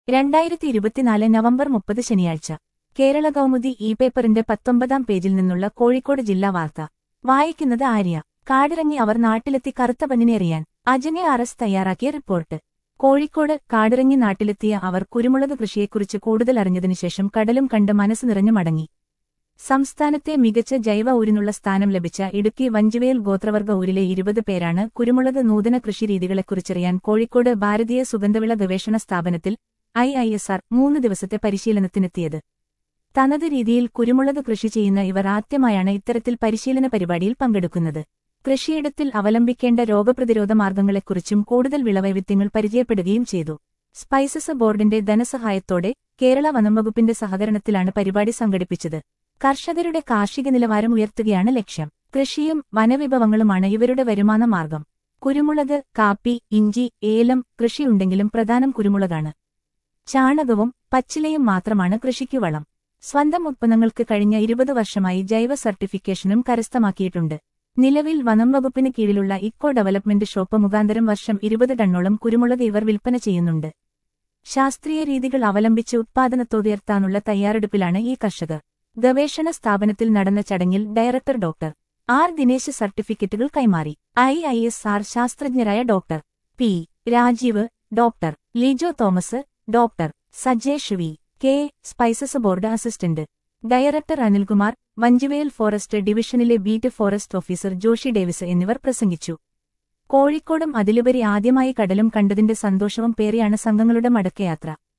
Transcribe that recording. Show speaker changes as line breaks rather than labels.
രണ്ടായിരത്തി ഇരുപത്തിനാല് നവംബർ മുപ്പത് ശനിയാഴ്ച കേരള കൗമുദി ഇ പേപ്പറിന്റെ പത്തൊമ്പതാം പേജിൽ നിന്നുള്ള കോഴിക്കോട് ജില്ലാ വാർത്ത വായിക്കുന്നത് ആര്യ കാടിറങ്ങി അവർ നാട്ടിലെത്തി കറുത്ത പന്നിനെ എറിയാൻ അജനെ അറസ് തയ്യാറാക്കിയ റിപ്പോർട്ട് കോഴിക്കോട് കാടിറങ്ങി നാട്ടിലെത്തിയ അവർ കുരുമുളക് കൃഷിയെക്കുറിച്ച് കൂടുതൽ അറിഞ്ഞതിനുശേഷം കടലും കണ്ട് മനസ്സ് നിറഞ്ഞു മടങ്ങി സംസ്ഥാനത്തെ മികച്ച ജൈവ ഊരിനുള്ള സ്ഥാനം ലഭിച്ച ഇടുക്കി വഞ്ചിവേൽ ഗോത്രവർഗ ഊരിലെ ഇരുപത് പേരാണ് കുരുമുളക് നൂതന കൃഷിരീതികളെക്കുറിച്ചറിയാൻ കോഴിക്കോട് ഭാരതീയ സുഗന്ധവിള ഗവേഷണ സ്ഥാപനത്തിൽ ഐ ഐ എസ് ആർ മൂന്ന് ദിവസത്തെ പരിശീലനത്തിനെത്തിയത് തനത് രീതിയിൽ കുരുമുളക് കൃഷി ചെയ്യുന്ന ഇവർ ആദ്യമായാണ് ഇത്തരത്തിൽ പരിശീലന പരിപാടിയിൽ പങ്കെടുക്കുന്നത് കൃഷിയിടത്തിൽ അവലംബിക്കേണ്ട രോഗപ്രതിരോധ മാർഗങ്ങളെക്കുറിച്ചും കൂടുതൽ വിളവൈവിധ്യങ്ങൾ പരിചയപ്പെടുകയും ചെയ്തു സ്പൈസസ് ബോർഡിന്റെ ധനസഹായത്തോടെ കേരള വനംവകുപ്പിന്റെ സഹകരണത്തിലാണ് പരിപാടി സംഘടിപ്പിച്ചത് കർഷകരുടെ കാർഷിക നിലവാരം ഉയർത്തുകയാണ് ലക്ഷ്യം കൃഷിയും വനവിഭവങ്ങളുമാണ് ഇവരുടെ വരുമാന മാർഗം കുരുമുളക് കാപ്പി ഇഞ്ചി ഏലം കൃഷിയുണ്ടെങ്കിലും പ്രധാനം കുരുമുളകാണ് ചാണകവും പച്ചിലയും മാത്രമാണ് കൃഷിക്കു വളം സ്വന്തം ഉത്പന്നങ്ങൾക്ക് കഴിഞ്ഞ ഇരുപത് വർഷമായി ജൈവ സർട്ടിഫിക്കേഷനും കരസ്ഥമാക്കിയിട്ടുണ്ട് നിലവിൽ വനം വകുപ്പിന് കീഴിലുള്ള ഇക്കോ ഡെവലപ്മെന്റ് ഷോപ്പ് മുഖാന്തരം വർഷം ഇരുപത് ടണ്ണോളം കുരുമുളക് ഇവർ വിൽപ്പന ചെയ്യുന്നുണ്ട് ശാസ്ത്രീയ രീതികൾ അവലംബിച്ച് ഉത്പാദനത്തോതുയർത്താനുള്ള തയ്യാറെടുപ്പിലാണ് ഈ കർഷകർ ഗവേഷണ സ്ഥാപനത്തിൽ നടന്ന ചടങ്ങിൽ ഡയറക്ടർ ഡോക്ടർ ആർ ദിനേശ് സർട്ടിഫിക്കറ്റുകൾ കൈമാറി ഐ ഐ എസ് ആർ ശാസ്ത്രജ്ഞരായ doctor P Rajeev doctor Lijo Thomas doctor Sajesh V K spices board assistant director Anilkumar Vanchivel forest ഡിവിഷനിലെ beat forest officer Joshi Davis എന്നിവർ പ്രസംഗിച്ചു കോഴിക്കോടും അതിലുപരി ആദ്യമായി കടലും കണ്ടതിന്റെ സന്തോഷവും പേറിയാണ് സംഘങ്ങളുടെ മടക്കയാത്ര